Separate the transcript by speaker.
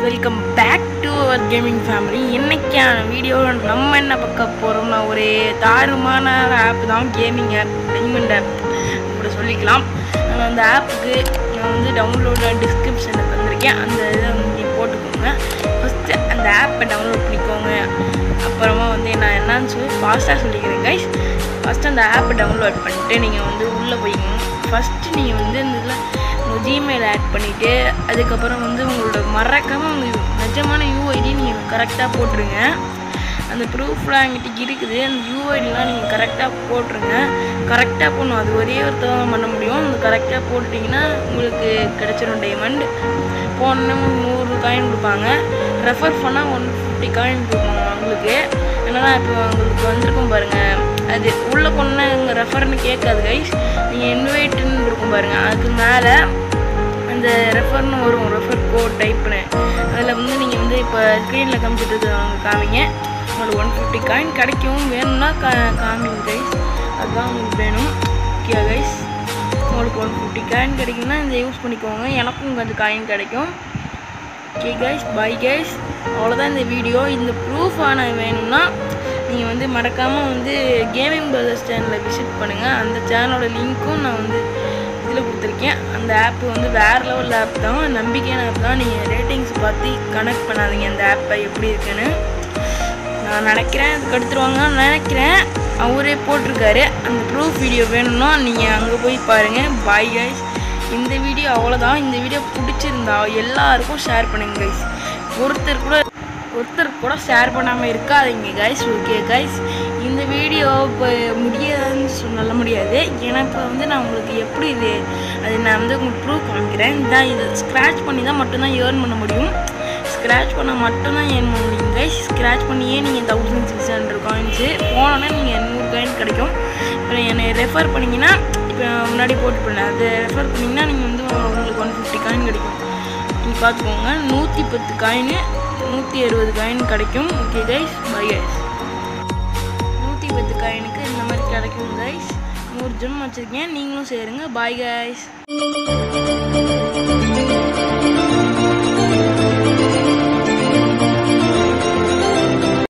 Speaker 1: welcome back to our gaming family இன்னைக்கான video நம்ம என்ன பார்க்க போகிறோம்னா ஒரு தாறுமான ஆப் தான் கேமிங் ஆப் டைமண்ட் ஆப் அப்படி சொல்லிக்கலாம் நான் அந்த ஆப்புக்கு நான் வந்து டவுன்லோட டிஸ்கிரிப்ஷனில் தந்திருக்கேன் அந்த இதை வந்து நீங்கள் போட்டுக்கோங்க ஃபஸ்ட்டு அந்த ஆப்பை டவுன்லோட் பண்ணிக்கோங்க அப்புறமா வந்து நான் என்னன்னு சொல்லி ஃபாஸ்ட்டாக சொல்லிக்கிறேன் கைஸ் ஃபஸ்ட்டு அந்த ஆப்பை டவுன்லோட் பண்ணிட்டு நீங்கள் வந்து உள்ளே போய்க்கணும் ஃபஸ்ட்டு நீங்கள் வந்து இந்த இதில் உங்கள் ஜிமெயில் ஆட் பண்ணிவிட்டு அதுக்கப்புறம் வந்து உங்களோட மறக்காமல் உங்கள் நிஜமான யூஐடி நீங்கள் கரெக்டாக போட்டுருங்க அந்த ப்ரூஃப்லாம் என்கிட்ட இருக்குது அந்த யூஐடிலாம் நீங்கள் கரெக்டாக போட்டுருங்க கரெக்டாக போடணும் அது ஒரே ஒருத்தர் தான் பண்ண முடியும் அந்த கரெக்டாக போட்டிங்கன்னா உங்களுக்கு கிடச்சிரும் டைமண்ட் போன நூறு காயின் கொடுப்பாங்க ரெஃபர் பண்ணால் ஒன் ஃபிஃப்டி காயின் கொடுப்பாங்க உங்களுக்கு என்னன்னா இப்போ உங்களுக்கு வந்திருக்கும் பாருங்கள் அது உள்ளே கொண்டா இங்கே ரெஃபர்னு கேட்காது கைஸ் நீங்கள் இன்வைட்டுன்னு இருக்கும் பாருங்கள் அதுக்கு மேலே அந்த ரெஃபர்னு வரும் ரெஃபர் கோட் டைப்னு அதில் வந்து நீங்கள் வந்து இப்போ ஸ்க்ரீனில் காமிச்சிட்டு அவங்க காமிங்க உங்களுக்கு ஒன் ஃபிஃப்டி காயின் கிடைக்கும் வேணும்னா கா காமிங்க கைஸ் அதுதான் உங்களுக்கு வேணும் ஓகே கைஸ் உங்களுக்கு ஒன் ஃபிஃப்டி காயின் கிடைக்கும்னா இந்த யூஸ் பண்ணிக்கோங்க எனக்கும் கொஞ்சம் காயின் கிடைக்கும் ஓகே கைஸ் பை கைஸ் அவ்வளோதான் இந்த வீடியோ இந்த ப்ரூஃப் ஆன வேணும்னா நீங்கள் வந்து மறக்காமல் வந்து கேமிங் பிரதர்ஸ் சேனலில் விசிட் பண்ணுங்கள் அந்த சேனலோட லிங்க்கும் நான் வந்து இதில் கொடுத்துருக்கேன் அந்த ஆப் வந்து வேறு லெவல் ஆப் தான் நம்பிக்கையான ஆப் தான் நீங்கள் ரேட்டிங்ஸ் பார்த்து கனெக்ட் பண்ணாதீங்க அந்த ஆப்பை எப்படி இருக்குன்னு நான் நினைக்கிறேன் அதுக்கு எடுத்துருவாங்கன்னு நினைக்கிறேன் அவரே போட்டிருக்காரு அந்த ப்ரூஃப் வீடியோ வேணும்னா நீங்கள் அங்கே போய் பாருங்கள் பாய் கைஸ் இந்த வீடியோ அவ்வளோதான் இந்த வீடியோ பிடிச்சிருந்தா எல்லாருக்கும் ஷேர் பண்ணுங்க கைஸ் ஒருத்தர் கூட ஒருத்தர் கூட ஷேர் பண்ணாமல் இருக்காதீங்க கைஸ் ஓகே கைஸ் இந்த வீடியோ இப்போ முடியாதுன்னு சொல்ல முடியாது ஏன்னா இப்போ வந்து நான் உங்களுக்கு எப்படி இது அது நான் வந்து உங்களுக்கு ப்ரூவ் காமிக்கிறேன் இதான் இது ஸ்க்ராட்ச் பண்ணி தான் மட்டும்தான் ஏர்ன் பண்ண முடியும் ஸ்க்ராட்ச் பண்ணால் மட்டும்தான் ஏர்ன் பண்ண முடியும் கைஸ் ஸ்க்ராட்ச் பண்ணியே நீங்கள் தௌசண்ட் சிக்ஸ் ஹண்ட்ரட் காயின்ஸு போனோன்னே நீங்கள் நூறு காயின் கிடைக்கும் இப்போ என்னை ரெஃபர் பண்ணிங்கன்னா இப்போ முன்னாடி போட்டு பண்ணேன் அதை ரெஃபர் பண்ணிங்கன்னா நீங்கள் வந்து உங்களுக்கு ஒன் ஃபிஃப்டி காயின் கிடைக்கும் நீங்கள் பார்த்துக்கோங்க நூற்றி பத்து காயின் நூற்றி அறுபது காயின் கிடைக்கும் ஓகே கைஸ் பை கைஸ் நூற்றி பத்து காயினுக்கு இந்த மாதிரி கிடைக்கும் கைஸ் நூறு ஜெம் வச்சுருக்கேன் நீங்களும் சேருங்க பாய் கைஸ்